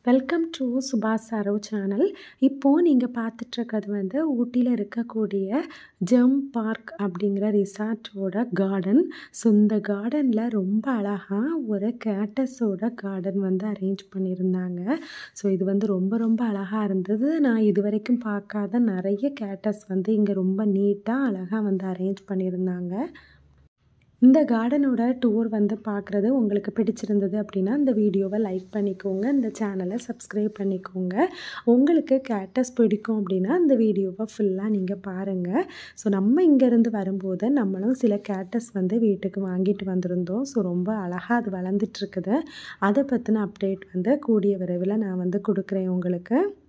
welcome to சுபாஷ் Sarav channel இப்போது நீங்கள் பார்த்துட்ருக்கிறது வந்து ஊட்டியில் இருக்கக்கூடிய ஜெம் பார்க் அப்படிங்கிற ரிசார்ட்டோட கார்டன் ஸோ இந்த கார்டனில் ரொம்ப அழகாக ஒரு கேட்டஸோட கார்டன் வந்து அரேஞ்ச் பண்ணியிருந்தாங்க ஸோ இது வந்து ரொம்ப ரொம்ப அழகாக இருந்தது நான் இது வரைக்கும் பார்க்காத நிறைய கேட்டஸ் வந்து இங்கே ரொம்ப நீட்டாக அழகாக வந்து அரேஞ்ச் பண்ணியிருந்தாங்க இந்த கார்டனோட டூர் வந்து பார்க்குறது உங்களுக்கு பிடிச்சிருந்தது அப்படின்னா இந்த வீடியோவை லைக் பண்ணிக்கோங்க இந்த சேனலை சப்ஸ்கிரைப் பண்ணிக்கோங்க உங்களுக்கு கேட்டஸ் பிடிக்கும் அப்படின்னா இந்த வீடியோவை ஃபுல்லாக நீங்கள் பாருங்கள் ஸோ நம்ம இங்கேருந்து வரும்போது நம்மளும் சில கேட்டஸ் வந்து வீட்டுக்கு வாங்கிட்டு வந்திருந்தோம் ஸோ ரொம்ப அழகாக அது வளர்ந்துட்டுருக்குது அதை பற்றின அப்டேட் வந்து கூடிய விரைவில் நான் வந்து கொடுக்குறேன் உங்களுக்கு